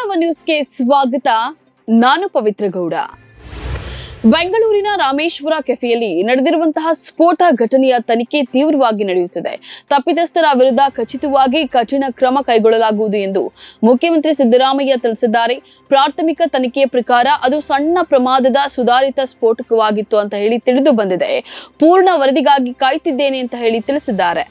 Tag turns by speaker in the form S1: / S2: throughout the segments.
S1: one ನ್ಯೂಸ್ಗೆ ಸ್ವಾಗತ ನಾನು ಪವಿತ್ರ ಗೌಡ ಬೆಂಗಳೂರಿನ ರಾಮೇಶ್ವರ ಕೆಫೆಯಲ್ಲಿ ನಡೆದಿರುವಂತಹ ಸ್ಫೋಟ ಘಟನೆಯ ತನಿಖೆ ತೀವ್ರವಾಗಿ ನಡೆಯುತ್ತಿದೆ ತಪ್ಪಿತಸ್ಥರ ವಿರುದ್ಧ ಖಚಿತವಾಗಿ ಕಠಿಣ ಕ್ರಮ ಕೈಗೊಳ್ಳಲಾಗುವುದು ಎಂದು ಮುಖ್ಯಮಂತ್ರಿ ಸಿದ್ದರಾಮಯ್ಯ ತಿಳಿಸಿದ್ದಾರೆ ಪ್ರಾಥಮಿಕ ತನಿಖೆಯ ಪ್ರಕಾರ ಅದು ಸಣ್ಣ ಪ್ರಮಾದದ ಸುಧಾರಿತ ಸ್ಫೋಟಕವಾಗಿತ್ತು ಅಂತ ಹೇಳಿ ತಿಳಿದು ಬಂದಿದೆ ಪೂರ್ಣ ವರದಿಗಾಗಿ ಕಾಯ್ತಿದ್ದೇನೆ ಅಂತ ಹೇಳಿ ತಿಳಿಸಿದ್ದಾರೆ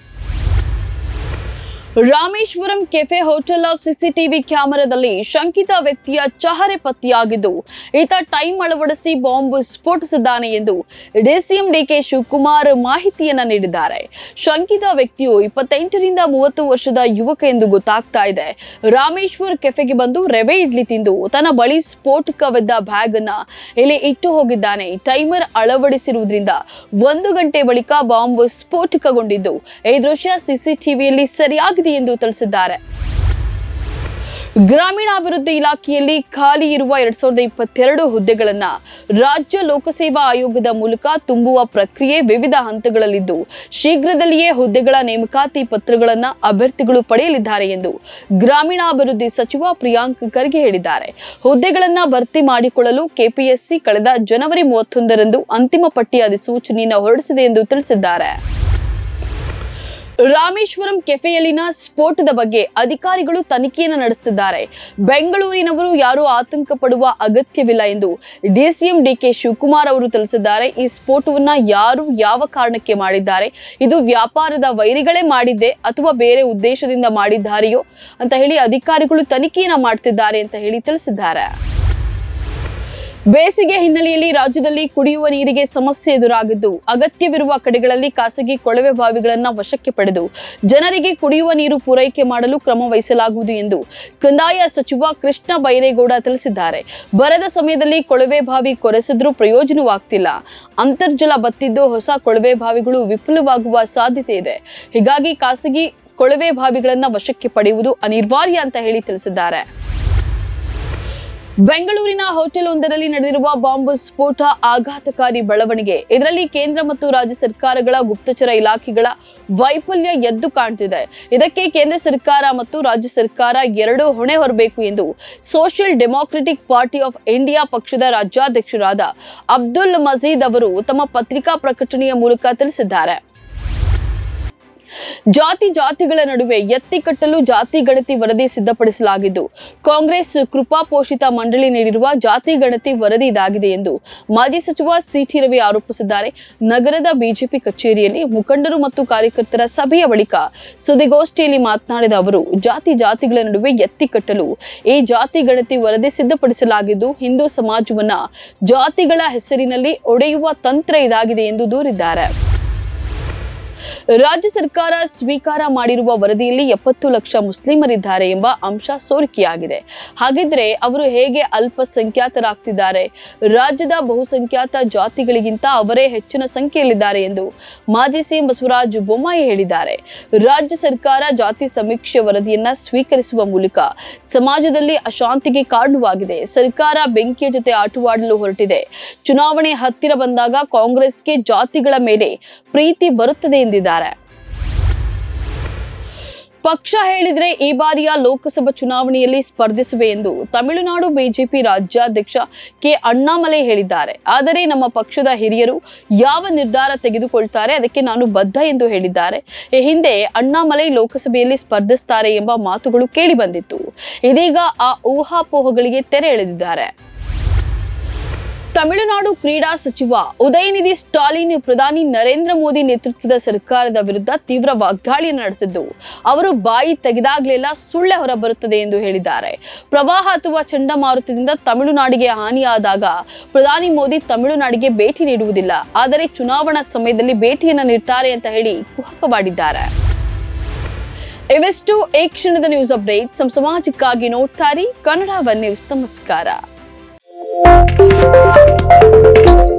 S1: ರಾಮೇಶ್ವರಂ ಕೆಫೆ ಹೋಟೆಲ್ ಸಿಸಿಟಿವಿ ಕ್ಯಾಮೆರಾದಲ್ಲಿ ಶಂಕಿತ ವ್ಯಕ್ತಿಯ ಚಹರೆ ಪತ್ತೆಯಾಗಿದ್ದು ಈತ ಟೈಮ್ ಅಳವಡಿಸಿ ಬಾಂಬ್ ಸ್ಫೋಟಿಸಿದ್ದಾನೆ ಎಂದು ಡಿಸಿಎಂ ಡಿಕೆ ಶಿವಕುಮಾರ್ ಮಾಹಿತಿಯನ್ನ ನೀಡಿದ್ದಾರೆ ಶಂಕಿತ ವ್ಯಕ್ತಿಯು ಇಪ್ಪತ್ತೆಂಟರಿಂದ ಮೂವತ್ತು ವರ್ಷದ ಯುವಕ ಎಂದು ಗೊತ್ತಾಗ್ತಾ ಇದೆ ರಾಮೇಶ್ವರ್ ಕೆಫೆಗೆ ಬಂದು ರವೆ ಇಡ್ಲಿ ತಿಂದು ತನ್ನ ಬಳಿ ಸ್ಫೋಟಕವಿದ್ದ ಬ್ಯಾಗ್ ಅನ್ನ ಇಲ್ಲಿ ಇಟ್ಟು ಹೋಗಿದ್ದಾನೆ ಟೈಮರ್ ಅಳವಡಿಸಿರುವುದರಿಂದ ಒಂದು ಗಂಟೆ ಬಳಿಕ ಬಾಂಬ್ ಸ್ಫೋಟಕಗೊಂಡಿದ್ದು ಈ ದೃಶ್ಯ ಸಿಸಿಟಿವಿಯಲ್ಲಿ ಸರಿಯಾಗಿದೆ ಎಂದು ತಿಳಿಸಿದ್ದಾರೆ ಗ್ರಾಮೀಣಾಭಿವೃದ್ಧಿ ಇಲಾಖೆಯಲ್ಲಿ ಖಾಲಿ ಇರುವ ಎರಡ್ ಸಾವಿರದ ಇಪ್ಪತ್ತೆರಡು ಹುದ್ದೆಗಳನ್ನ ರಾಜ್ಯ ಲೋಕಸೇವಾ ಆಯೋಗದ ಮೂಲಕ ತುಂಬುವ ಪ್ರಕ್ರಿಯೆ ವಿವಿಧ ಹಂತಗಳಲ್ಲಿದ್ದು ಶೀಘ್ರದಲ್ಲಿಯೇ ಹುದ್ದೆಗಳ ನೇಮಕಾತಿ ಪತ್ರಗಳನ್ನ ಅಭ್ಯರ್ಥಿಗಳು ಪಡೆಯಲಿದ್ದಾರೆ ಎಂದು ಗ್ರಾಮೀಣಾಭಿವೃದ್ಧಿ ಸಚಿವ ಪ್ರಿಯಾಂಕ್ ಖರ್ಗೆ ಹೇಳಿದ್ದಾರೆ ಹುದ್ದೆಗಳನ್ನ ಭರ್ತಿ ಮಾಡಿಕೊಳ್ಳಲು ಕೆಪಿಎಸ್ಸಿ ಕಳೆದ ಜನವರಿ ಮೂವತ್ತೊಂದರಂದು ಅಂತಿಮ ಪಟ್ಟಿ ಅಧಿಸೂಚನೆಯನ್ನು ಹೊರಡಿಸಿದೆ ಎಂದು ತಿಳಿಸಿದ್ದಾರೆ ರಾಮೇಶ್ವರಂ ಕೆಫೆಯಲ್ಲಿನ ಸ್ಫೋಟದ ಬಗ್ಗೆ ಅಧಿಕಾರಿಗಳು ತನಿಖೆಯನ್ನು ನಡೆಸುತ್ತಿದ್ದಾರೆ ಬೆಂಗಳೂರಿನವರು ಯಾರೂ ಆತಂಕ ಪಡುವ ಅಗತ್ಯವಿಲ್ಲ ಎಂದು ಡಿಸಿಎಂ ಡಿಕೆ ಶಿವಕುಮಾರ್ ಅವರು ತಿಳಿಸಿದ್ದಾರೆ ಈ ಸ್ಫೋಟವನ್ನ ಯಾರು ಯಾವ ಕಾರಣಕ್ಕೆ ಮಾಡಿದ್ದಾರೆ ಇದು ವ್ಯಾಪಾರದ ವೈರಿಗಳೇ ಮಾಡಿದ್ದೆ ಅಥವಾ ಬೇರೆ ಉದ್ದೇಶದಿಂದ ಮಾಡಿದ್ದಾರೆಯೋ ಅಂತ ಹೇಳಿ ಅಧಿಕಾರಿಗಳು ತನಿಖೆಯನ್ನ ಮಾಡ್ತಿದ್ದಾರೆ ಅಂತ ಹೇಳಿ ತಿಳಿಸಿದ್ದಾರೆ ಬೇಸಿಗೆ ಹಿನ್ನೆಲೆಯಲ್ಲಿ ರಾಜ್ಯದಲ್ಲಿ ಕುಡಿಯುವ ನೀರಿಗೆ ಸಮಸ್ಯೆ ಎದುರಾಗಿದ್ದು ಅಗತ್ಯವಿರುವ ಕಡೆಗಳಲ್ಲಿ ಖಾಸಗಿ ಕೊಳವೆ ಬಾವಿಗಳನ್ನ ವಶಕ್ಕೆ ಪಡೆದು ಜನರಿಗೆ ಕುಡಿಯುವ ನೀರು ಪೂರೈಕೆ ಮಾಡಲು ಕ್ರಮ ವಹಿಸಲಾಗುವುದು ಎಂದು ಕಂದಾಯ ಸಚಿವ ಕೃಷ್ಣ ಬೈರೇಗೌಡ ತಿಳಿಸಿದ್ದಾರೆ ಬರದ ಸಮಯದಲ್ಲಿ ಕೊಳವೆ ಬಾವಿ ಕೊರೆಸಿದ್ರೂ ಪ್ರಯೋಜನವಾಗ್ತಿಲ್ಲ ಅಂತರ್ಜಲ ಬತ್ತಿದ್ದು ಹೊಸ ಕೊಳವೆ ಬಾವಿಗಳು ವಿಫಲವಾಗುವ ಸಾಧ್ಯತೆ ಇದೆ ಹೀಗಾಗಿ ಖಾಸಗಿ ಕೊಳವೆ ಬಾವಿಗಳನ್ನ ವಶಕ್ಕೆ ಪಡೆಯುವುದು ಅನಿವಾರ್ಯ ಅಂತ ಹೇಳಿ ತಿಳಿಸಿದ್ದಾರೆ ಬೆಂಗಳೂರಿನ ಹೋಟೆಲ್ ಒಂದರಲ್ಲಿ ನಡೆದಿರುವ ಬಾಂಬ್ ಸ್ಫೋಟ ಆಘಾತಕಾರಿ ಬೆಳವಣಿಗೆ ಇದರಲ್ಲಿ ಕೇಂದ್ರ ಮತ್ತು ರಾಜ್ಯ ಸರ್ಕಾರಗಳ ಗುಪ್ತಚರ ಇಲಾಖೆಗಳ ವೈಫಲ್ಯ ಎದ್ದು ಕಾಣ್ತಿದೆ ಇದಕ್ಕೆ ಕೇಂದ್ರ ಸರ್ಕಾರ ಮತ್ತು ರಾಜ್ಯ ಸರ್ಕಾರ ಎರಡೂ ಹೊಣೆ ಹೊರಬೇಕು ಎಂದು social democratic party of India ಪಕ್ಷದ ರಾಜ್ಯಾಧ್ಯಕ್ಷರಾದ ಅಬ್ದುಲ್ ಮಜೀದ್ ಅವರು ತಮ್ಮ ಪತ್ರಿಕಾ ಪ್ರಕಟಣೆಯ ಮೂಲಕ ತಿಳಿಸಿದ್ದಾರೆ ಜಾತಿ ಜಾತಿಗಳ ನಡುವೆ ಎತ್ತಿ ಕಟ್ಟಲು ಜಾತಿ ಗಣತಿ ವರದಿ ಸಿದ್ಧಪಡಿಸಲಾಗಿದ್ದು ಕಾಂಗ್ರೆಸ್ ಕೃಪಾಪೋಷಿತ ಮಂಡಳಿ ನೀಡಿರುವ ಜಾತಿ ಗಣತಿ ವರದಿ ಇದಾಗಿದೆ ಎಂದು ಮಾಜಿ ಸಚಿವ ಸಿಟಿ ರವಿ ಆರೋಪಿಸಿದ್ದಾರೆ ನಗರದ ಬಿಜೆಪಿ ಕಚೇರಿಯಲ್ಲಿ ಮುಖಂಡರು ಮತ್ತು ಕಾರ್ಯಕರ್ತರ ಸಭೆಯ ಬಳಿಕ ಸುದ್ದಿಗೋಷ್ಠಿಯಲ್ಲಿ ಮಾತನಾಡಿದ ಅವರು ಜಾತಿ ಜಾತಿಗಳ ನಡುವೆ ಎತ್ತಿ ಕಟ್ಟಲು ಈ ಜಾತಿ ಗಣತಿ ವರದಿ ಸಿದ್ಧಪಡಿಸಲಾಗಿದ್ದು ಹಿಂದೂ ಸಮಾಜವನ್ನ ಜಾತಿಗಳ ಹೆಸರಿನಲ್ಲಿ ಒಡೆಯುವ ತಂತ್ರ ಇದಾಗಿದೆ ಎಂದು ದೂರಿದ್ದಾರೆ ರಾಜ್ಯ ಸರ್ಕಾರ ಸ್ವೀಕಾರ ಮಾಡಿರುವ ವರದಿಯಲ್ಲಿ ಎಪ್ಪತ್ತು ಲಕ್ಷ ಮುಸ್ಲಿಮರಿದ್ದಾರೆ ಎಂಬ ಅಂಶ ಸೋರಿಕೆಯಾಗಿದೆ ಹಾಗಿದ್ರೆ ಅವರು ಹೇಗೆ ಅಲ್ಪಸಂಖ್ಯಾತರಾಗ್ತಿದ್ದಾರೆ ರಾಜ್ಯದ ಬಹುಸಂಖ್ಯಾತ ಜಾತಿಗಳಿಗಿಂತ ಅವರೇ ಹೆಚ್ಚಿನ ಸಂಖ್ಯೆಯಲ್ಲಿದ್ದಾರೆ ಎಂದು ಮಾಜಿ ಸಿಎಂ ಬಸವರಾಜ ಬೊಮ್ಮಾಯಿ ಹೇಳಿದ್ದಾರೆ ರಾಜ್ಯ ಸರ್ಕಾರ ಜಾತಿ ಸಮೀಕ್ಷೆ ವರದಿಯನ್ನ ಸ್ವೀಕರಿಸುವ ಮೂಲಕ ಸಮಾಜದಲ್ಲಿ ಅಶಾಂತಿಗೆ ಕಾರಣವಾಗಿದೆ ಸರ್ಕಾರ ಬೆಂಕಿಯ ಜೊತೆ ಆಟವಾಡಲು ಹೊರಟಿದೆ ಚುನಾವಣೆ ಹತ್ತಿರ ಬಂದಾಗ ಕಾಂಗ್ರೆಸ್ಗೆ ಜಾತಿಗಳ ಮೇಲೆ ಪ್ರೀತಿ ಬರುತ್ತದೆ ಎಂದಿದ್ದಾರೆ ಪಕ್ಷ ಹೇಳಿದ್ರೆ ಈ ಬಾರಿಯ ಲೋಕಸಭಾ ಚುನಾವಣೆಯಲ್ಲಿ ಸ್ಪರ್ಧಿಸುವೆ ಎಂದು ತಮಿಳುನಾಡು ಬಿಜೆಪಿ ರಾಜ್ಯಾಧ್ಯಕ್ಷ ಕೆ ಅಣ್ಣಾಮಲೈ ಹೇಳಿದ್ದಾರೆ ಆದರೆ ನಮ್ಮ ಪಕ್ಷದ ಹಿರಿಯರು ಯಾವ ನಿರ್ಧಾರ ತೆಗೆದುಕೊಳ್ತಾರೆ ಅದಕ್ಕೆ ನಾನು ಬದ್ಧ ಎಂದು ಹೇಳಿದ್ದಾರೆ ಈ ಹಿಂದೆ ಅಣ್ಣಾಮಲೈ ಲೋಕಸಭೆಯಲ್ಲಿ ಸ್ಪರ್ಧಿಸ್ತಾರೆ ಎಂಬ ಮಾತುಗಳು ಕೇಳಿಬಂದಿತ್ತು ಇದೀಗ ಆ ಊಹಾಪೋಹಗಳಿಗೆ ತೆರೆ ಎಳೆದಿದ್ದಾರೆ ತಮಿಳುನಾಡು ಕ್ರೀಡಾ ಸಚಿವ ಉದಯನಿಧಿ ಸ್ಟಾಲಿನ್ ಪ್ರಧಾನಿ ನರೇಂದ್ರ ಮೋದಿ ನೇತೃತ್ವದ ಸರ್ಕಾರದ ವಿರುದ್ಧ ತೀವ್ರ ವಾಗ್ದಾಳಿಯನ್ನು ನಡೆಸಿದ್ದು ಅವರು ಬಾಯಿ ತೆಗೆದಾಗಲೆಲ್ಲ ಸುಳ್ಳೆ ಹೊರಬರುತ್ತದೆ ಎಂದು ಹೇಳಿದ್ದಾರೆ ಪ್ರವಾಹ ಅಥವಾ ಚಂಡಮಾರುತದಿಂದ ತಮಿಳುನಾಡಿಗೆ ಹಾನಿಯಾದಾಗ ಪ್ರಧಾನಿ ಮೋದಿ ತಮಿಳುನಾಡಿಗೆ ಭೇಟಿ ನೀಡುವುದಿಲ್ಲ ಆದರೆ ಚುನಾವಣಾ ಸಮಯದಲ್ಲಿ ಭೇಟಿಯನ್ನು ನೀಡ್ತಾರೆ ಅಂತ ಹೇಳಿ ಕುಹಕವಾಡಿದ್ದಾರೆ ಇವೆಷ್ಟು ಈ ಕ್ಷಣದ ನ್ಯೂಸ್ ಅಪ್ಡೇಟ್ ಸಮ ಸಮಾಜಕ್ಕಾಗಿ ನೋಡ್ತಾರಿ ಕನ್ನಡ ಒನ್ ನ್ಯೂಸ್ ನಮಸ್ಕಾರ